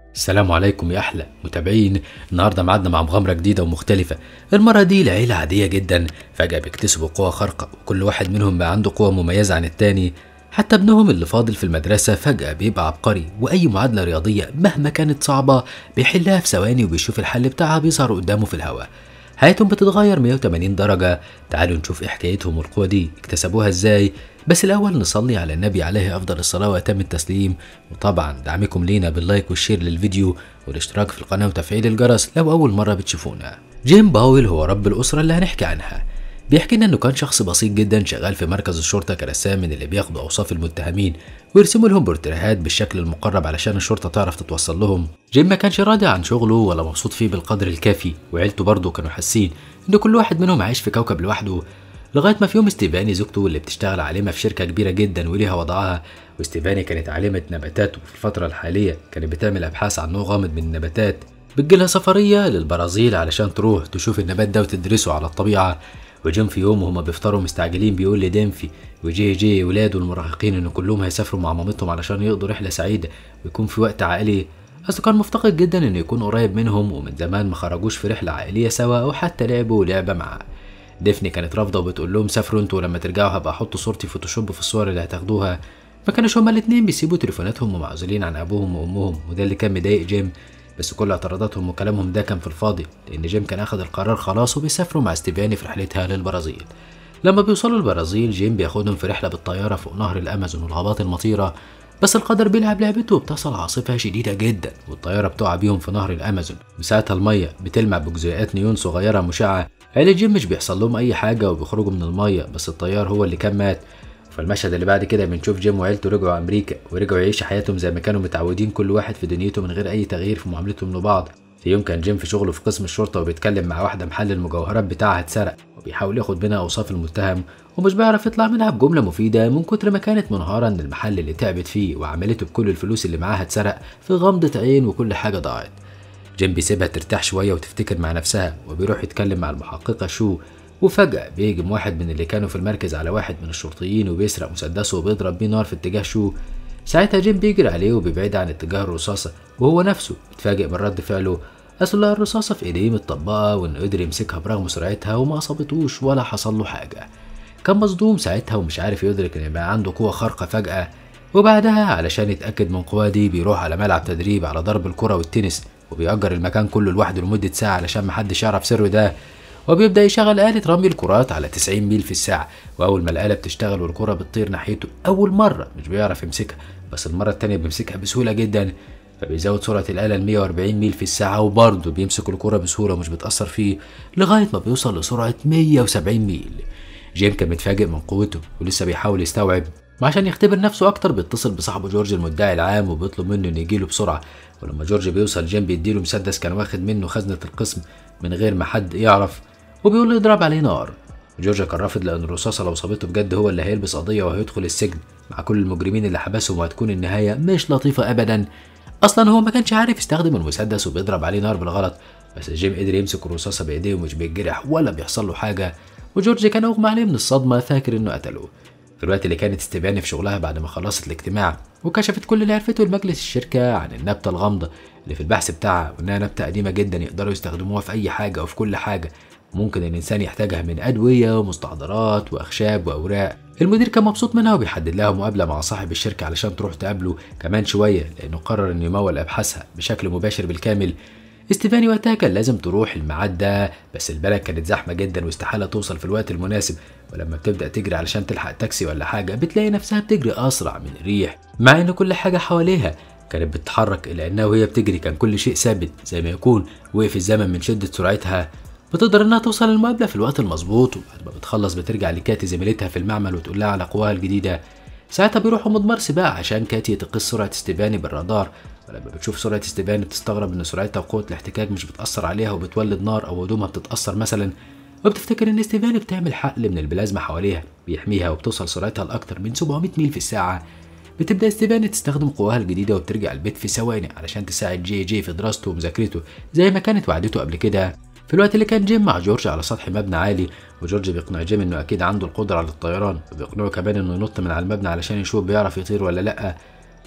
السلام عليكم يا احلى متابعين النهارده معادنا مع مغامره جديده ومختلفه المره دي لعيله عاديه جدا فجاه بيكتسبوا قوه خارقه وكل واحد منهم بقى عنده قوه مميزه عن التاني حتى ابنهم اللي فاضل في المدرسة فجأة بيبقى عبقري وأي معادلة رياضية مهما كانت صعبة بيحلها في ثواني وبيشوف الحل بتاعها بيظهر قدامه في الهواء حياتهم بتتغير 180 درجة تعالوا نشوف إيه حكايتهم والقوة دي اكتسبوها ازاي بس الأول نصلي على النبي عليه أفضل الصلاة وأتم التسليم وطبعا دعمكم لينا باللايك والشير للفيديو والاشتراك في القناة وتفعيل الجرس لو أول مرة بتشوفونا جيم باول هو رب الأسرة اللي هنحكي عنها بيحكي لنا انه كان شخص بسيط جدا شغال في مركز الشرطه كرسام من اللي بياخدوا اوصاف المتهمين ويرسموا لهم بورتريهات بالشكل المقرب علشان الشرطه تعرف تتوصل لهم جيم ما كانش راضي عن شغله ولا مبسوط فيه بالقدر الكافي وعيلته برضه كانوا حاسين ان كل واحد منهم عايش في كوكب لوحده لغايه ما في يوم ستيفاني زوجته اللي بتشتغل عالمه في شركه كبيره جدا وليها وضعها وستيفاني كانت عالمه نباتات وفي الفتره الحاليه كانت بتعمل ابحاث عن نوع غامض من النباتات بتجيلها سفريه للبرازيل علشان تروح تشوف النبات ده وتدرسه على الطبيعه وجيم في يوم وهما بيفطروا مستعجلين بيقول لديمفي وجي جي ولاده المراهقين ان كلهم هيسافروا مع مامتهم علشان يقضوا رحله سعيده ويكون في وقت عائلي اصله كان مفتقد جدا انه يكون قريب منهم ومن زمان ما خرجوش في رحله عائليه سوا او حتى لعبوا لعبه معاه ديفني كانت رافضه وبتقول لهم سافروا انتوا ولما ترجعوا هبقى احط صورتي فوتوشوب في الصور اللي هتاخدوها ما كانوش هما الاتنين بيسيبوا تليفوناتهم ومعزولين عن ابوهم وامهم وده اللي كان مضايق جيم بس كل اعتراضاتهم وكلامهم ده كان في الفاضي لان جيم كان اخد القرار خلاص وبيسافروا مع ستيفاني في رحلتها للبرازيل لما بيوصلوا البرازيل جيم بياخدهم في رحله بالطياره فوق نهر الامازون والغابات المطيره بس القدر بيلعب لعبته وبتصل عاصفة شديدة جدا والطيارة بتقع بيهم في نهر الأمازون وساعتها المية بتلمع بجزيئات نيون صغيرة مشعة عيلة جيم مش بيحصل لهم أي حاجة وبيخرجوا من المية بس الطيار هو اللي كان مات فالمشهد اللي بعد كده بنشوف جيم وعيلته رجعوا امريكا ورجعوا يعيشوا حياتهم زي ما كانوا متعودين كل واحد في دنيته من غير اي تغيير في معاملتهم لبعض في يوم كان جيم في شغله في قسم الشرطه وبيتكلم مع واحده محل المجوهرات بتاعها اتسرق وبيحاول ياخد منها اوصاف المتهم ومش بيعرف يطلع منها بجمله مفيده من كتر ما كانت منهاره ان المحل اللي تعبت فيه وعملته بكل الفلوس اللي معاها اتسرق في غمضه عين وكل حاجه ضاعت جيم بيسيبها ترتاح شويه وتفتكر مع نفسها وبيروح يتكلم مع المحققه شو وفجأة بيهجم واحد من اللي كانوا في المركز على واحد من الشرطيين وبيسرق مسدسه وبيضرب بيه نار في اتجاه شو ساعتها جيم بيجري عليه وبيبعد عن اتجاه الرصاصة وهو نفسه بيتفاجئ من رد فعله أصل الرصاصة في إيديه متطبقة وإنه قدر يمسكها برغم سرعتها وما أصابتوش ولا حصل له حاجة كان مصدوم ساعتها ومش عارف يدرك إن بقى عنده قوة خارقة فجأة وبعدها علشان يتأكد من قواه دي بيروح على ملعب تدريب على ضرب الكرة والتنس وبيأجر المكان كله لوحده لمدة ساعة علشان محدش يعرف سره ده وبيبدأ يشغل آلة رمي الكرات على 90 ميل في الساعة وأول ما الآلة بتشتغل والكرة بتطير ناحيته أول مرة مش بيعرف يمسكها بس المرة التانية بيمسكها بسهولة جدا فبيزود سرعة الآلة ل 140 ميل في الساعة وبرضه بيمسك الكرة بسهولة ومش بتأثر فيه لغاية ما بيوصل لسرعة 170 ميل جيم كان متفاجئ من قوته ولسه بيحاول يستوعب وعشان يختبر نفسه أكتر بيتصل بصاحبه جورج المدعي العام وبيطلب منه إنه يجيله بسرعة ولما جورج بيوصل جيم بيديله مسدس كان واخد منه خزنة القسم من غير ما حد يعرف وبيقول له يضرب عليه نار جورج كان رافض لان الرصاصه لو صابته بجد هو اللي هيلبس قضيه وهيدخل السجن مع كل المجرمين اللي حبسهم وهتكون النهايه مش لطيفه ابدا اصلا هو ما كانش عارف يستخدم المسدس وبيضرب عليه نار بالغلط بس جيم قدر يمسك الرصاصه بايديه ومش بيتجرح ولا بيحصل له حاجه وجورج كان اغمى عليه من الصدمه فاكر انه قتله في الوقت اللي كانت استباني في شغلها بعد ما خلصت الاجتماع وكشفت كل اللي عرفته لمجلس الشركة عن النبتة الغامضة اللي في البحث بتاعها وإنها نبتة قديمة جدا يقدروا يستخدموها في أي حاجة وفي كل حاجة ممكن الإنسان يحتاجها من أدوية ومستحضرات وأخشاب وأوراق المدير كان مبسوط منها وبيحدد لها مقابلة مع صاحب الشركة علشان تروح تقابله كمان شوية لأنه قرر إنه يمول أبحاثها بشكل مباشر بالكامل استيفاني وقتها كان لازم تروح الميعاد ده بس البلد كانت زحمة جدا واستحالة توصل في الوقت المناسب ولما بتبدأ تجري علشان تلحق تاكسي ولا حاجة بتلاقي نفسها بتجري أسرع من الريح مع إن كل حاجة حواليها كانت بتتحرك إلا إنها وهي بتجري كان كل شيء ثابت زي ما يكون وقف الزمن من شدة سرعتها بتقدر انها توصل للمقابله في الوقت المظبوط وبعد ما بتخلص بترجع لكاتي زميلتها في المعمل وتقول لها على قواها الجديده ساعتها بيروحوا مضمار سباق عشان كاتي تقيس سرعه استباني بالرادار ولما بتشوف سرعه استباني بتستغرب ان سرعتها وقوه الاحتكاك مش بتاثر عليها وبتولد نار او هدومها بتتاثر مثلا وبتفتكر ان استباني بتعمل حقل من البلازما حواليها بيحميها وبتوصل سرعتها لاكتر من 700 ميل في الساعه بتبدا استباني تستخدم قواها الجديده وبترجع البيت في ثواني علشان تساعد جي جي في دراسته ومذاكرته زي ما كانت وعدته قبل كده في الوقت اللي كان جيم مع جورج على سطح مبنى عالي وجورج بيقنع جيم انه اكيد عنده القدره على الطيران وبيقنعه كمان انه ينط من على المبنى علشان يشوف بيعرف يطير ولا لا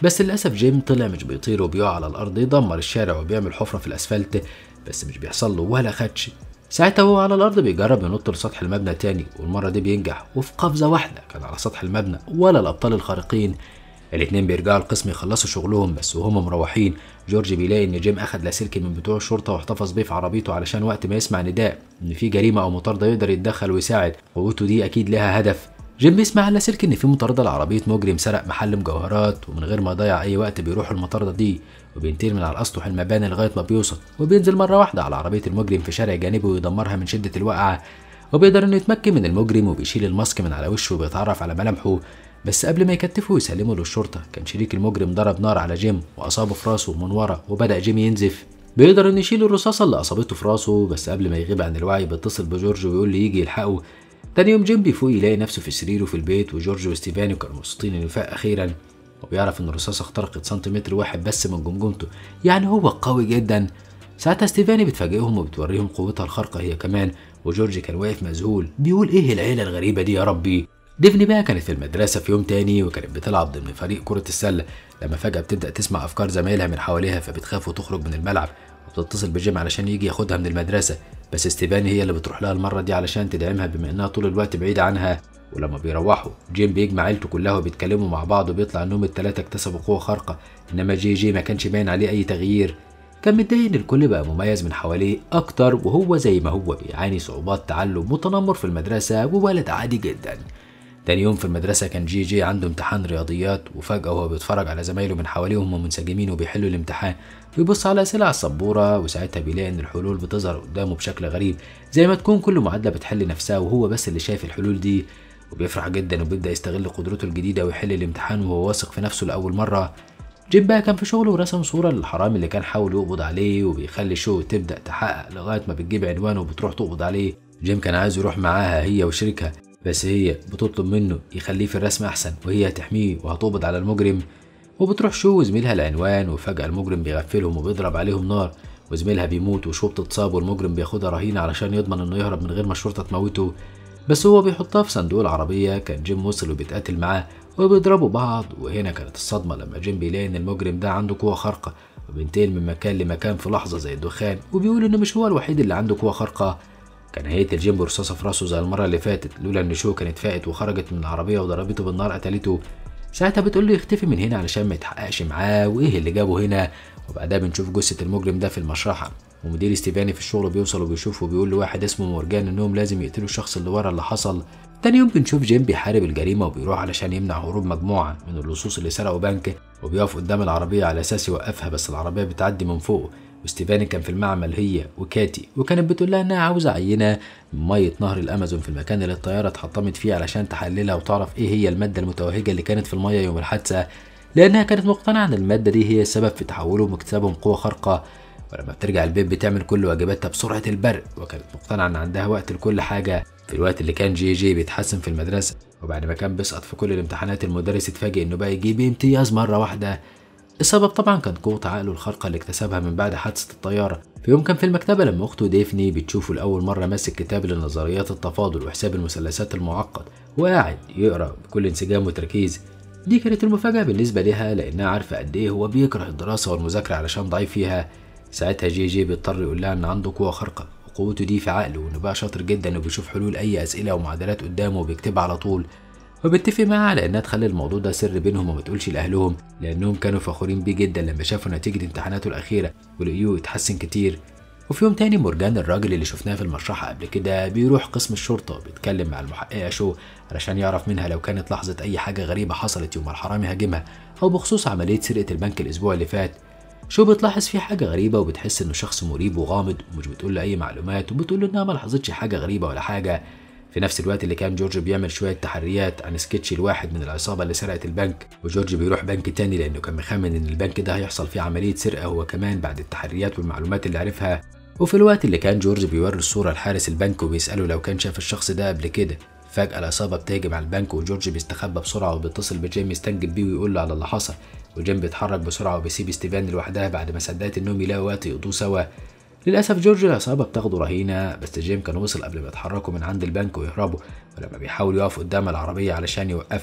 بس للأسف جيم طلع مش بيطير وبيقع على الأرض يدمر الشارع وبيعمل حفرة في الأسفلت بس مش بيحصل له ولا خدش ساعتها هو على الأرض بيجرب ينط لسطح المبنى تاني والمرة دي بينجح وفي قفزة واحدة كان على سطح المبنى ولا الأبطال الخارقين الاتنين بيرجعوا القسم يخلصوا شغلهم بس وهم مروحين جورج بيلاقي ان جيم اخد لاسلكي من بتوع الشرطه واحتفظ بيه في عربيته علشان وقت ما يسمع نداء ان في جريمه او مطارده يقدر يتدخل ويساعد قوته دي اكيد لها هدف جيم بيسمع على سلك ان في مطارده لعربيه مجرم سرق محل مجوهرات ومن غير ما يضيع اي وقت بيروح المطارده دي وبينتقل من على الاسطح المباني لغايه ما بيوصل وبينزل مره واحده على عربيه المجرم في شارع جانبي ويدمرها من شده الوقعه وبيقدر انه يتمكن من المجرم وبيشيل الماسك من على وشه وبيتعرف على ملامحه بس قبل ما يكتفه ويسلمه للشرطه كان شريك المجرم ضرب نار على جيم واصابه في راسه من ورا وبدا جيم ينزف بيقدر انه يشيل الرصاصه اللي اصابته في راسه بس قبل ما يغيب عن الوعي بيتصل بجورج ويقول لي يجي يلحقه تاني يوم جيم بيفوق يلاقي نفسه في سريره في البيت وجورج وستيفاني كانوا مبسوطين انه فاق اخيرا وبيعرف ان الرصاصه اخترقت سنتيمتر واحد بس من جمجمته يعني هو قوي جدا ساعتها ستيفاني بتفاجئهم وبتوريهم قوتها الخارقه هي كمان وجورج كان واقف مذهول بيقول ايه العيله الغريبه دي يا ربي ديفني بقى كانت في المدرسة في يوم تاني وكانت بتلعب ضمن فريق كرة السلة لما فجأة بتبدأ تسمع أفكار زمايلها من حواليها فبتخاف وتخرج من الملعب وبتتصل بجيم علشان يجي ياخدها من المدرسة بس ستيفاني هي اللي بتروح لها المرة دي علشان تدعمها بما إنها طول الوقت بعيدة عنها ولما بيروحوا جيم بيجمع عيلته كلها وبيتكلموا مع بعض وبيطلع انهم التلاتة اكتسبوا قوة خارقة انما جي جي ما كانش باين عليه اي تغيير كان متضايق ان الكل بقى مميز من حواليه اكتر وهو زي ما هو بيعاني صعوبات تعلم وتنمر في المدرسة وولد عادي جدا تاني يوم في المدرسة كان جي جي عنده امتحان رياضيات وفجأة وهو بيتفرج على زمايله من حواليه وهم منسجمين وبيحلوا الامتحان بيبص على أسئلة على السبورة وساعتها بيلاقي إن الحلول بتظهر قدامه بشكل غريب زي ما تكون كل معادلة بتحل نفسها وهو بس اللي شايف الحلول دي وبيفرح جدا وبيبدأ يستغل قدرته الجديدة ويحل الامتحان وهو واثق في نفسه لأول مرة جيم بقى كان في شغله ورسم صورة للحرامي اللي كان حاول يقبض عليه وبيخلي الشو تبدأ تحقق لغاية ما بتجيب عنوانه وبتروح تقبض عليه جيم كان عايز يروح معاها هي وشريكها بس هي بتطلب منه يخليه في الرسم أحسن وهي هتحميه وهتقبض على المجرم وبتروح شو وزميلها العنوان وفجأة المجرم بيغفلهم وبيضرب عليهم نار وزميلها بيموت وشو بتتصاب والمجرم بياخدها رهينة علشان يضمن انه يهرب من غير ما الشرطة تموته بس هو بيحطها في صندوق العربية كان جيم وصل وبيتقاتل معاه وبيضربوا بعض وهنا كانت الصدمة لما جيم بيلاقي ان المجرم ده عنده قوة خارقة وبينتقل من مكان لمكان في لحظة زي الدخان وبيقول انه مش هو الوحيد اللي عنده قوة خارقة كان هيقتل جيم برصاصة في راسه زي المرة اللي فاتت لولا ان شو كانت فاقت وخرجت من العربية وضربته بالنار قتلته ساعتها بتقول له يختفي من هنا علشان ما يتحققش معاه وايه اللي جابه هنا وبعدها بنشوف جثة المجرم ده في المشرحة ومدير ستيفاني في الشغل بيوصل وبيشوف وبيقول لواحد اسمه مورجان انهم لازم يقتلوا الشخص اللي ورا اللي حصل تاني يوم بنشوف جيم بيحارب الجريمة وبيروح علشان يمنع هروب مجموعة من اللصوص اللي سرقوا بنك وبيقف قدام العربية على أساس يوقفها بس العربية بتعدي من فوقه وستيفاني كان في المعمل هي وكاتي وكانت بتقول لها انها عاوزه عينه من ميه نهر الامازون في المكان اللي الطياره اتحطمت فيه علشان تحللها وتعرف ايه هي الماده المتوهجه اللي كانت في الميه يوم الحادثه لانها كانت مقتنعه ان الماده دي هي السبب في تحولهم واكتسابهم قوه خارقه ولما بترجع البيت بتعمل كل واجباتها بسرعه البرق وكانت مقتنعه ان عندها وقت لكل حاجه في الوقت اللي كان جي جي بيتحسن في المدرسه وبعد ما كان بيسقط في كل الامتحانات المدرس اتفاجئ انه بقى يجيب امتياز مره واحده السبب طبعا كانت قوة عقله الخارقة اللي اكتسبها من بعد حادثة الطيارة في يوم كان في المكتبة لما أخته ديفني بتشوفه لأول مرة ماسك كتاب لنظريات التفاضل وحساب المثلثات المعقد وقاعد يقرأ بكل انسجام وتركيز دي كانت المفاجأة بالنسبة لها لأنها عارفة قد إيه هو بيكره الدراسة والمذاكرة علشان ضعيف فيها ساعتها جي جي بيضطر يقول لها إن عنده قوة خارقة وقوته دي في عقله وإنه بقى شاطر جدا وبيشوف حلول أي أسئلة ومعادلات قدامه وبيكتبها على طول وبتفق معاها على انها تخلي الموضوع ده سر بينهم وما تقولش لاهلهم لانهم كانوا فخورين بيه جدا لما شافوا نتيجه امتحاناته الاخيره ولقيوه اتحسن كتير وفي يوم تاني مورجان الراجل اللي شفناه في المشرحة قبل كده بيروح قسم الشرطة بيتكلم مع المحققة شو علشان يعرف منها لو كانت لحظة أي حاجة غريبة حصلت يوم الحرامي هاجمها أو بخصوص عملية سرقة البنك الأسبوع اللي فات شو بتلاحظ فيه حاجة غريبة وبتحس إنه شخص مريب وغامض ومش بتقول له أي معلومات وبتقول له إنها ما لاحظتش حاجة غريبة ولا حاجة في نفس الوقت اللي كان جورج بيعمل شوية تحريات عن سكتش الواحد من العصابة اللي سرقت البنك وجورج بيروح بنك تاني لأنه كان مخمن إن البنك ده هيحصل فيه عملية سرقة هو كمان بعد التحريات والمعلومات اللي عرفها وفي الوقت اللي كان جورج بيوري الصورة لحارس البنك وبيسأله لو كان شاف الشخص ده قبل كده فجأة العصابة بتهجم على البنك وجورج بيستخبى بسرعة وبيتصل بجيم يستنجد بيه ويقول له على اللي حصل وجيم بيتحرك بسرعة وبيسيب ستيفان لوحدها بعد ما صدقت إنهم يلاقوا وقت يقضوه سوا للأسف جورج العصابة بتاخده رهينة بس جيم كان وصل قبل ما يتحركوا من عند البنك ويهربوا ولما بيحاول يقف قدام العربية علشان يوقفها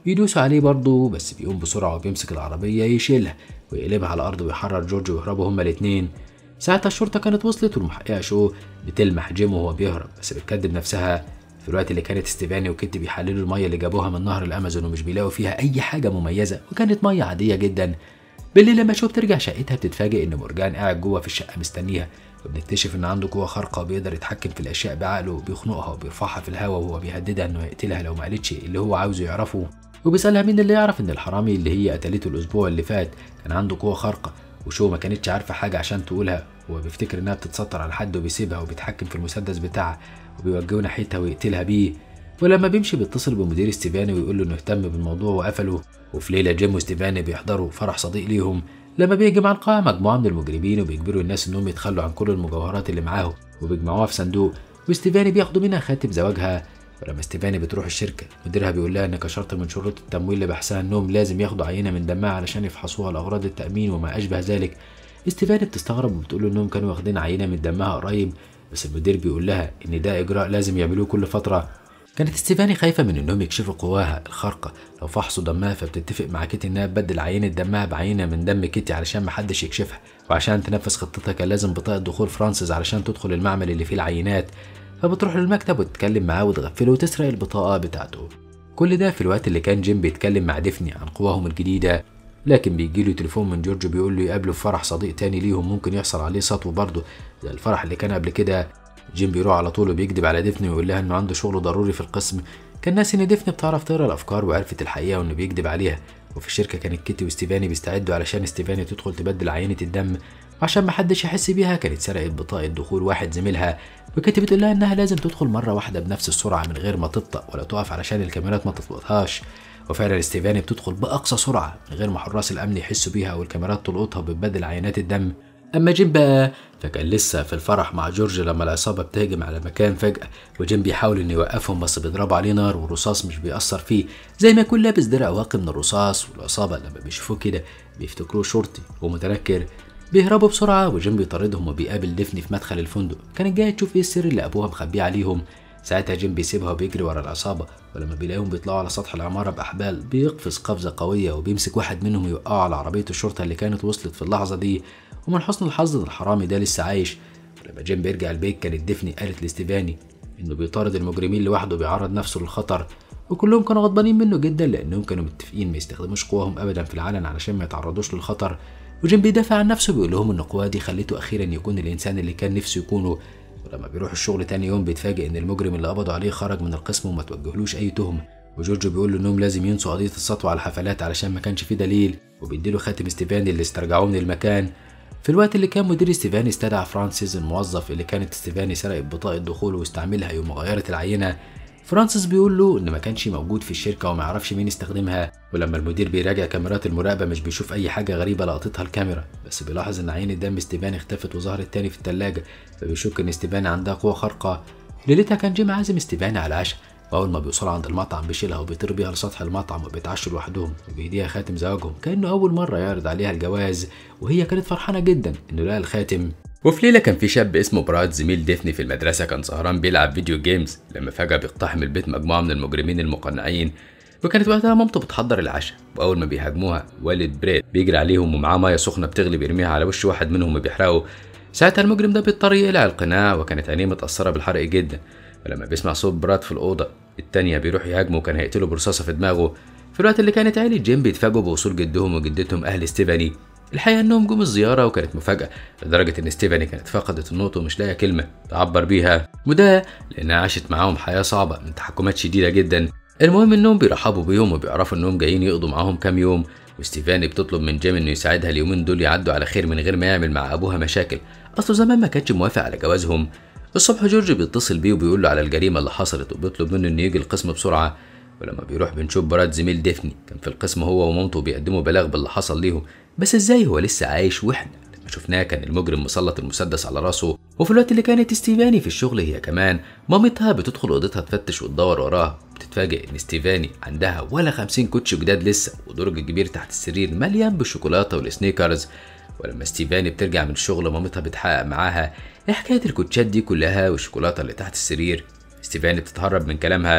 بيدوسوا عليه برضه بس بيقوم بسرعة وبيمسك العربية يشيلها ويقلبها على الأرض ويحرر جورج ويهربوا هما الاتنين ساعتها الشرطة كانت وصلت والمحققة شو بتلمح جيم وهو بيهرب بس بتكدب نفسها في الوقت اللي كانت ستيفاني وكيتي بيحللوا المية اللي جابوها من نهر الأمازون ومش بيلاقوا فيها أي حاجة مميزة وكانت مية عادية جدا بالليل لما شو بترجع شقتها بتتفاجئ إن مورجان قاعد جوه في الشقة مستنيها وبنكتشف إن عنده قوة خارقة وبيقدر يتحكم في الأشياء بعقله وبيخنقها وبيرفعها في الهواء وهو بيهددها إنه يقتلها لو ما قالتش اللي هو عاوزه يعرفه وبيسألها مين اللي يعرف إن الحرامي اللي هي قتلته الأسبوع اللي فات كان عنده قوة خارقة وشو ما كانتش عارفة حاجة عشان تقولها هو بيفتكر إنها بتتستر على حد وبيسيبها وبيتحكم في المسدس بتاعها وبيوجهه ناحيتها ويقتلها بيه ولما بيمشي بيتصل بمدير ستيفاني ويقول له انه اهتم بالموضوع وقفله وفي ليله جيم وستيفاني بيحضروا فرح صديق ليهم لما بيهجم على القاعه مجموعه من المجرمين وبيجبروا الناس انهم يتخلوا عن كل المجوهرات اللي معاهم وبيجمعوها في صندوق وستيفاني بياخدوا منها خاتم زواجها ولما ستيفاني بتروح الشركه مديرها بيقول لها ان كشرط من شروط التمويل لبحثها انهم لازم ياخدوا عينه من دمها علشان يفحصوها لاغراض التامين وما اشبه ذلك ستيفاني بتستغرب وبتقول له انهم كانوا واخدين عينه من دمها قريب بس المدير بيقول لها ان ده اجراء لازم يعملوه كل فتره كانت ستيفاني خايفة من إنهم يكشفوا قواها الخارقة لو فحصوا دمها فبتتفق مع كيتي إنها تبدل عينة دمها بعينة من دم كيتي علشان محدش يكشفها وعشان تنفذ خطتها كان لازم بطاقة دخول فرانسيس علشان تدخل المعمل اللي فيه العينات فبتروح للمكتب وتتكلم معاه وتغفله وتسرق البطاقة بتاعته كل ده في الوقت اللي كان جيم بيتكلم مع ديفني عن قواهم الجديدة لكن بيجيله تليفون من جورج بيقول له يقابله في فرح صديق تاني ليهم ممكن يحصل عليه سطو برضه زي الفرح اللي كان قبل كده جيم بيروح على طول وبيكذب على ديفني ويقول لها انه عنده شغل ضروري في القسم كان ناسي ان ديفني بتعرف تقرا الافكار وعرفت الحقيقه وانه بيكذب عليها وفي الشركه كانت كيتي وستيفاني بيستعدوا علشان ستيفاني تدخل تبدل عينه الدم وعشان محدش يحس بيها كانت سرقت بطاقه دخول واحد زميلها وكيتي بتقول لها انها لازم تدخل مره واحده بنفس السرعه من غير ما تبطأ ولا تقف علشان الكاميرات ما تلقطهاش وفعلا ستيفاني بتدخل باقصى سرعه من غير ما حراس الامن يحسوا بيها والكاميرات تلقطها وبتبدل عينات الدم اما جيم بقى فكان لسه في الفرح مع جورج لما العصابه بتهجم على مكان فجاه وجيم بيحاول انه يوقفهم بس بيضربوا عليه نار والرصاص مش بيأثر فيه زي ما يكون لابس درع واقي من الرصاص والعصابه لما بيشوفوه كده بيفتكروه شرطي ومتنكر بيهربوا بسرعه وجيم بيطاردهم وبيقابل ديفني في مدخل الفندق كانت جايه تشوف ايه السر اللي ابوها مخبيه عليهم ساعتها جيم بيسيبها وبيجري ورا العصابة ولما بيلاقيهم بيطلعوا على سطح العمارة بأحبال بيقفز قفزة قوية وبيمسك واحد منهم يوقعه على عربية الشرطة اللي كانت وصلت في اللحظة دي ومن حسن الحظ ان الحرامي ده لسه عايش ولما جيم بيرجع البيت كانت ديفني قالت لستيفاني انه بيطارد المجرمين لوحده وبيعرض نفسه للخطر وكلهم كانوا غضبانين منه جدا لانهم كانوا متفقين ما يستخدموش قواهم ابدا في العلن علشان ما يتعرضوش للخطر وجيم بيدافع عن نفسه بيقول لهم ان القوه دي خلته اخيرا يكون الانسان اللي كان نفسه يكونه ولما بيروح الشغل تاني يوم بيتفاجئ ان المجرم اللي قبضوا عليه خرج من القسم وما توجهلوش اي تهمه وجورج بيقول له انهم لازم ينسوا قضيه السطو على الحفلات علشان ما كانش فيه دليل وبيديله خاتم ستيفاني اللي استرجعوه من المكان في الوقت اللي كان مدير ستيفاني استدعى فرانسيس الموظف اللي كانت ستيفاني سرقت بطاقة دخوله واستعملها يوم غيرت العينة فرانسيس بيقول له ان ما كانش موجود في الشركة وما يعرفش مين استخدمها ولما المدير بيراجع كاميرات المراقبة مش بيشوف اي حاجة غريبة لقطتها الكاميرا بس بيلاحظ ان عينة دم ستيفاني اختفت وظهرت تاني في التلاجة فبيشك ان ستيفاني عندها قوة خارقة ليلتها كان جيم عازم ستيفاني على العشاء واول ما بيوصلوا عند المطعم بيشيلها وبيطير بيها لسطح المطعم وبيتعشوا لوحدهم وبيهديها خاتم زواجهم كانه اول مره يعرض عليها الجواز وهي كانت فرحانه جدا انه لقى الخاتم وفي ليلة كان في شاب اسمه براد زميل ديفني في المدرسة كان سهران بيلعب فيديو جيمز لما فجأة بيقتحم البيت مجموعة من المجرمين المقنعين وكانت وقتها مامته بتحضر العشاء وأول ما بيهاجموها والد بريد بيجري عليهم ومعاه مية سخنة بتغلي بيرميها على وش واحد منهم وبيحرقه ساعتها المجرم ده بيضطر يقلع القناع وكانت عينيه متأثرة بالحرق جدا ولما بيسمع صوت براد في الأوضة التانية بيروح يهاجمه وكان هيقتله برصاصة في دماغه في الوقت اللي كانت عيلة جيم بيتفاجئوا بوصول جدهم وجدتهم أهل ستيفاني الحقيقة إنهم جم الزيارة وكانت مفاجأة لدرجة إن ستيفاني كانت فقدت النطق ومش لاقية كلمة تعبر بيها وده لأنها عاشت معاهم حياة صعبة من تحكمات شديدة جدا المهم إنهم بيرحبوا بيهم وبيعرفوا إنهم جايين يقضوا معاهم كام يوم وستيفاني بتطلب من جيم إنه يساعدها اليومين دول يعدوا على خير من غير ما يعمل مع أبوها مشاكل أصله زمان ما كانش موافق على جوازهم الصبح جورج بيتصل بيه وبيقول له على الجريمة اللي حصلت وبيطلب منه إنه يجي القسم بسرعة ولما بيروح بنشوف براد زميل ديفني كان في القسم هو ومامته بيقدموا بلاغ باللي حصل ليهم بس ازاي هو لسه عايش واحنا لما شفناه كان المجرم مسلط المسدس على راسه وفي الوقت اللي كانت ستيفاني في الشغل هي كمان مامتها بتدخل اوضتها تفتش وتدور وراها بتتفاجئ ان ستيفاني عندها ولا خمسين كوتش جداد لسه ودرج كبير تحت السرير مليان بالشوكولاته والسنيكرز ولما ستيفاني بترجع من الشغل مامتها بتحقق معاها ايه حكايه الكوتشات دي كلها والشوكولاته اللي تحت السرير ستيفاني بتتهرب من كلامها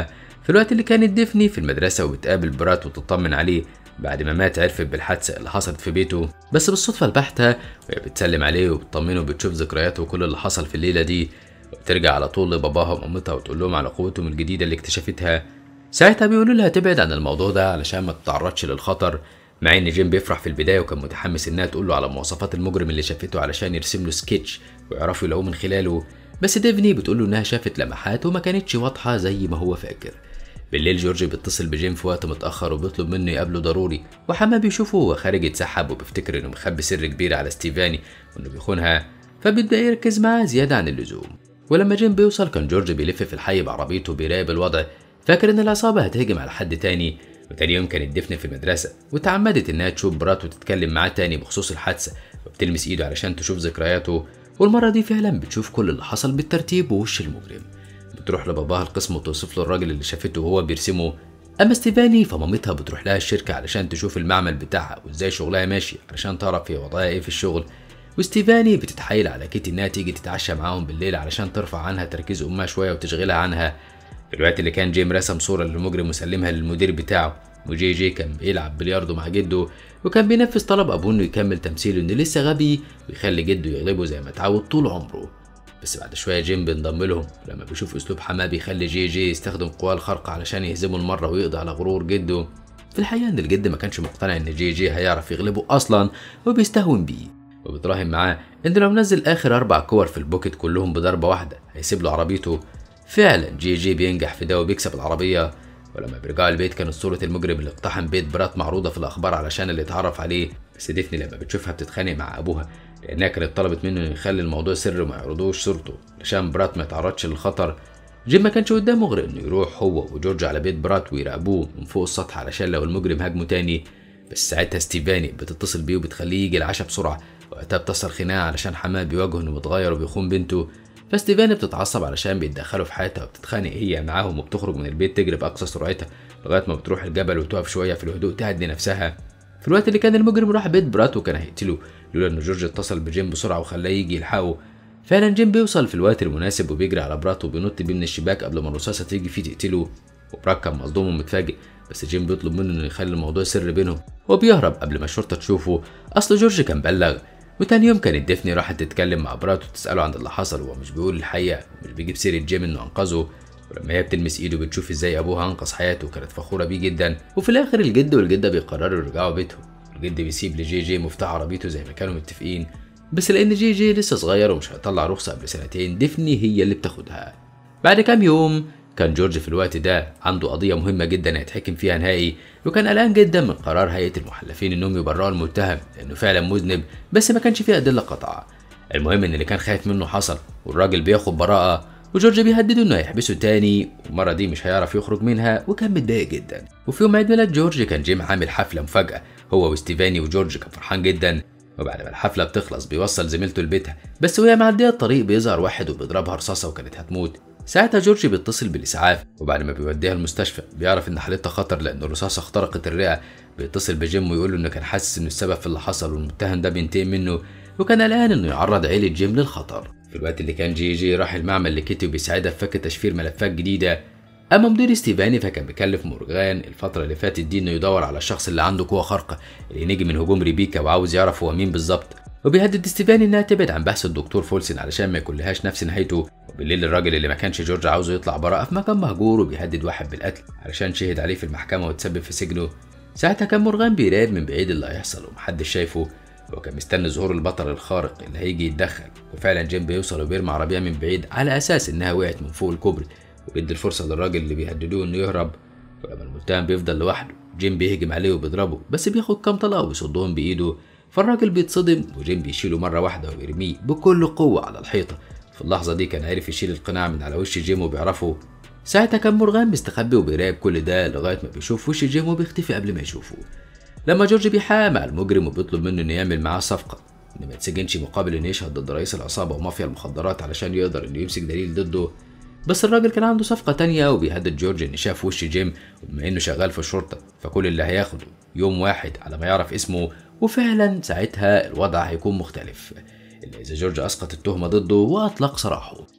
في الوقت اللي كانت ديفني في المدرسة وبتقابل برات وتطمن عليه بعد ما مات عرفت بالحادثة اللي حصلت في بيته بس بالصدفة البحتة وهي بتسلم عليه وبتطمنه وبتشوف ذكرياته وكل اللي حصل في الليلة دي وبترجع على طول لباباها ومامتها وتقول لهم على قوتهم الجديدة اللي اكتشفتها ساعتها بيقولوا لها تبعد عن الموضوع ده علشان ما تتعرضش للخطر مع ان جيم بيفرح في البدايه وكان متحمس انها تقول له على مواصفات المجرم اللي شافته علشان يرسم له سكتش ويعرفوا يلاقوه من خلاله بس ديفني بتقول له انها شافت لمحات وما كانتش واضحه زي ما هو فاكر بالليل جورج بيتصل بجيم في وقت متأخر وبيطلب منه يقابله ضروري وحما بيشوفه وهو خارج يتسحب وبيفتكر انه مخبي سر كبير على ستيفاني وانه بيخونها فبيبدأ يركز معاه زيادة عن اللزوم ولما جيم بيوصل كان جورج بيلف في الحي بعربيته بيراقب الوضع فاكر ان العصابة هتهجم على حد تاني وتاني يوم كانت دفن في المدرسة وتعمدت انها تشوف برات وتتكلم معاه تاني بخصوص الحادثة وبتلمس ايده علشان تشوف ذكرياته والمرة دي فعلا بتشوف كل اللي حصل بالترتيب ووش المجرم بتروح لباباها القسم وتوصف له الراجل اللي شافته وهو بيرسمه اما ستيفاني فمامتها بتروح لها الشركه علشان تشوف المعمل بتاعها وازاي شغلها ماشي علشان تعرف هي وضعها ايه في الشغل وستيفاني بتتحايل على كيتي انها تيجي تتعشى معاهم بالليل علشان ترفع عنها تركيز امها شويه وتشغلها عنها في الوقت اللي كان جيم رسم صوره للمجرم وسلمها للمدير بتاعه وجي جي كان بيلعب بلياردو مع جده وكان بينفذ طلب ابوه انه يكمل تمثيله انه لسه غبي ويخلي جده يغلبه زي ما اتعود طول عمره بس بعد شويه جيم بينضم لهم ولما بيشوف اسلوب حماه بيخلي جي جي يستخدم قواه الخارقه علشان يهزمه المره ويقضي على غرور جده في الحقيقه ان الجد ما كانش مقتنع ان جي جي هيعرف يغلبه اصلا وبيستهون بيه وبيتراهن معاه ان لو نزل اخر اربع كور في البوكت كلهم بضربه واحده هيسيب له عربيته فعلا جي جي بينجح في ده وبيكسب العربيه ولما بيرجعوا البيت كانت صورة المجرم اللي اقتحم بيت برات معروضة في الأخبار علشان اللي اتعرف عليه بس ديفني لما بتشوفها بتتخانق مع أبوها لأنها كانت طلبت منه إنه يخلي الموضوع سر وما يعرضوش صورته علشان برات ما يتعرضش للخطر جيم ما كانش قدامه غير إنه يروح هو وجورج على بيت برات ويراقبوه من فوق السطح علشان لو المجرم هاجمه تاني بس ساعتها ستيفاني بتتصل بيه وبتخليه يجي العشاء بسرعة وقتها بتحصل خناقة علشان حماه بيواجهه إنه متغير وبيخون بنته فستيفاني بتتعصب علشان بيتدخلوا في حياتها وبتتخانق هي معاهم وبتخرج من البيت تجري بأقصى سرعتها لغاية ما بتروح الجبل وتقف شوية في الهدوء تهدي نفسها في الوقت اللي كان المجرم راح بيت برات وكان هيقتله لولا ان جورج اتصل بجيم بسرعة وخلاه يجي يلحقه فعلا جيم بيوصل في الوقت المناسب وبيجري على برات وبينط بيه من الشباك قبل ما الرصاصة تيجي فيه تقتله وبراك كان مصدوم ومتفاجئ بس جيم بيطلب منه انه يخلي الموضوع سر بينهم وبيهرب قبل ما الشرطة تشوفه اصل جورج كان بلغ وتاني يوم كانت ديفني راحت تتكلم مع برات وتسأله عن اللي حصل وهو مش بيقول الحقيقة ومش بيجيب سيرة جيم انه انقذه ولما هي بتلمس ايده بتشوف ازاي ابوها انقذ حياته وكانت فخوره بيه جدا وفي الاخر الجد والجده بيقرروا يرجعوا بيتهم الجد بيسيب لجي جي مفتاح عربيته زي ما كانوا متفقين بس لان جي جي لسه صغير ومش هيطلع رخصه قبل سنتين ديفني هي اللي بتاخدها بعد كام يوم كان جورج في الوقت ده عنده قضيه مهمه جدا هيتحكم فيها نهائي وكان قلقان جدا من قرار هيئه المحلفين انهم يبرئوا المتهم لانه فعلا مذنب بس ما كانش فيه ادله قاطعه المهم ان اللي كان خايف منه حصل والراجل بياخد براءه وجورج بيهدده انه هيحبسه تاني والمره دي مش هيعرف يخرج منها وكان متضايق جدا وفي يوم عيد ميلاد جورج كان جيم عامل حفله مفاجاه هو وستيفاني وجورج كان فرحان جدا وبعد ما الحفله بتخلص بيوصل زميلته لبيتها بس وهي معديه الطريق بيظهر واحد وبيضربها رصاصه وكانت هتموت ساعتها جورج بيتصل بالاسعاف وبعد ما بيوديها المستشفى بيعرف ان حالتها خطر لان الرصاصه اخترقت الرئه بيتصل بجيم ويقول له انه كان حاسس انه السبب في اللي حصل والمتهم ده بينتقم منه وكان قلقان انه يعرض عيله جيم للخطر في الوقت اللي كان جي جي راح المعمل لكيتي وبيساعدها في فك تشفير ملفات جديدة أما مدير ستيفاني فكان بيكلف مورجان الفترة اللي فاتت دي إنه يدور على الشخص اللي عنده قوة خارقة اللي نجي من هجوم ريبيكا وعاوز يعرف هو مين بالظبط وبيهدد ستيفاني إنها تبعد عن بحث الدكتور فولسن علشان ما يكونلهاش نفس نهايته وبالليل الراجل اللي ما كانش جورج عاوزه يطلع براءة في مكان مهجور وبيهدد واحد بالقتل علشان شهد عليه في المحكمة وتسبب في سجنه ساعتها كان مورغان بيراقب من بعيد اللي هيحصل ومحدش شايفه وكان مستني ظهور البطل الخارق اللي هيجي يتدخل وفعلا جيم بيوصل وبيرمي عربية من بعيد على أساس إنها وقعت من فوق الكوبري وبيدي الفرصة للراجل اللي بيهددوه إنه يهرب ولما المتهم بيفضل لوحده جيم بيهجم عليه وبيضربه بس بياخد كام طلقة وبيصدهم بإيده فالراجل بيتصدم وجيم بيشيله مرة واحدة ويرميه بكل قوة على الحيطة في اللحظة دي كان عارف يشيل القناع من على وش جيم وبيعرفه ساعتها كان مرغان مستخبي وبيراقب كل ده لغاية ما بيشوف وش جيم وبيختفي قبل ما يشوفه لما جورج بيحامى مع المجرم وبيطلب منه انه يعمل معاه صفقه انه ما يتسجنش مقابل انه يشهد ضد رئيس العصابه ومافيا المخدرات علشان يقدر انه يمسك دليل ضده بس الراجل كان عنده صفقة تانية وبيهدد جورج إن شاف وش جيم وبما إنه شغال في الشرطة فكل اللي هياخده يوم واحد على ما يعرف اسمه وفعلا ساعتها الوضع هيكون مختلف إلا إذا جورج أسقط التهمة ضده وأطلق سراحه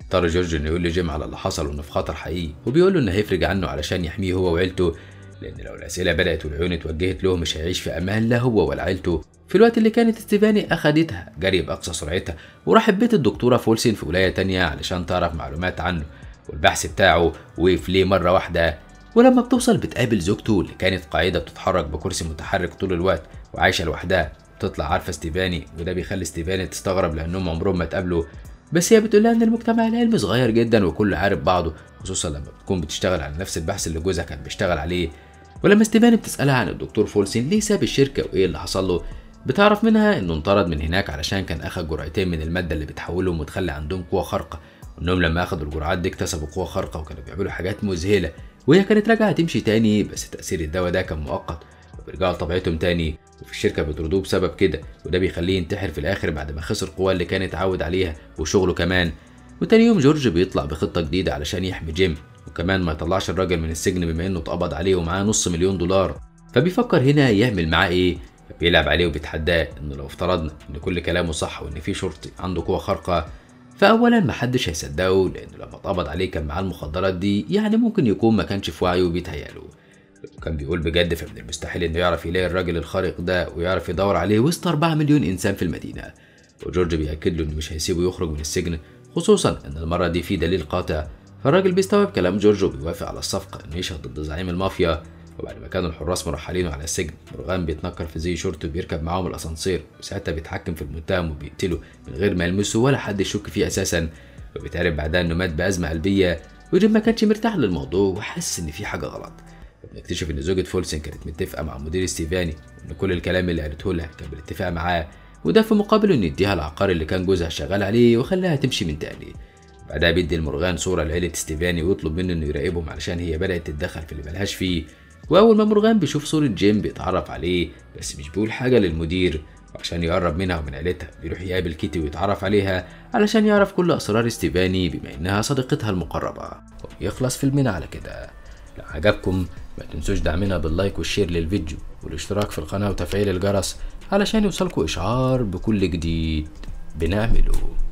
اضطر جورج انه يقول لجيم على اللي حصل وانه في خطر حقيقي وبيقول له انه هيفرج عنه علشان يحميه هو وعيلته لان لو الاسئله بدات والعيون اتوجهت له مش هيعيش في امان لا هو ولا عيلته في الوقت اللي كانت ستيفاني اخدتها جري باقصى سرعتها وراحت بيت الدكتوره فولسين في ولايه تانية علشان تعرف معلومات عنه والبحث بتاعه وقف ليه مره واحده ولما بتوصل بتقابل زوجته اللي كانت قاعده بتتحرك بكرسي متحرك طول الوقت وعايشه لوحدها بتطلع عارفه ستيفاني وده بيخلي ستيفاني تستغرب لانهم عمرهم ما اتقابلوا بس هي بتقول لها ان المجتمع العلمي صغير جدا وكله عارف بعضه خصوصا لما بتكون بتشتغل على نفس البحث اللي جوزها كان بيشتغل عليه ولما ستيفاني بتسالها عن الدكتور فولسين ليه ساب الشركه وايه اللي حصل له بتعرف منها انه انطرد من هناك علشان كان اخد جرعتين من الماده اللي بتحولهم وتخلي عندهم قوه خارقه وانهم لما اخدوا الجرعات دي اكتسبوا قوه خارقه وكانوا بيعملوا حاجات مذهله وهي كانت راجعه تمشي تاني بس تاثير الدواء ده كان مؤقت وبيرجعوا لطبيعتهم تاني وفي الشركه بيطردوه بسبب كده وده بيخليه ينتحر في الاخر بعد ما خسر القوه اللي كان اتعود عليها وشغله كمان وتاني يوم جورج بيطلع بخطه جديده علشان يحمي جيم وكمان ما يطلعش الراجل من السجن بما انه اتقبض عليه ومعاه نص مليون دولار فبيفكر هنا يعمل معاه ايه بيلعب عليه وبيتحداه انه لو افترضنا ان كل كلامه صح وان في شرطي عنده قوه خارقه فاولا محدش هيصدقه لانه لما اتقبض عليه كان معاه المخدرات دي يعني ممكن يكون ما كانش في وعيه وبيتهيأله كان بيقول بجد فمن المستحيل انه يعرف يلاقي الراجل الخارق ده ويعرف يدور عليه وسط 4 مليون انسان في المدينه وجورج بيأكد له انه مش هيسيبه يخرج من السجن خصوصا ان المره دي في دليل قاطع فالراجل بيستوعب كلام جورج وبيوافق على الصفقه انه يشهد ضد زعيم المافيا وبعد ما كانوا الحراس مرحلينه على السجن مرغان بيتنكر في زي شورت وبيركب معاهم الاسانسير وساعتها بيتحكم في المتهم وبيقتله من غير ما يلمسه ولا حد يشك فيه اساسا وبيتعرف بعدها انه مات بازمه قلبيه وجيم ما كانش مرتاح للموضوع وحاسس ان في حاجه غلط بنكتشف ان زوجة فولسن كانت متفقه مع مدير ستيفاني وان كل الكلام اللي قالته لها كان بالاتفاق معاه وده في مقابل انه يديها العقار اللي كان جوزها شغال عليه وخلاها تمشي من تاني بعدها بيدي المرغان صورة لعيلة ستيفاني ويطلب منه انه يراقبهم علشان هي بدأت تتدخل في اللي ملهاش فيه وأول ما مرغان بيشوف صورة جيم بيتعرف عليه بس مش بيقول حاجة للمدير وعشان يقرب منها ومن عيلتها بيروح يقابل كيتي ويتعرف عليها علشان يعرف كل أسرار ستيفاني بما إنها صديقتها المقربة ويخلص فيلمنا على كده لو عجبكم ما تنسوش دعمنا باللايك والشير للفيديو والاشتراك في القناة وتفعيل الجرس علشان يوصلكوا إشعار بكل جديد بنعمله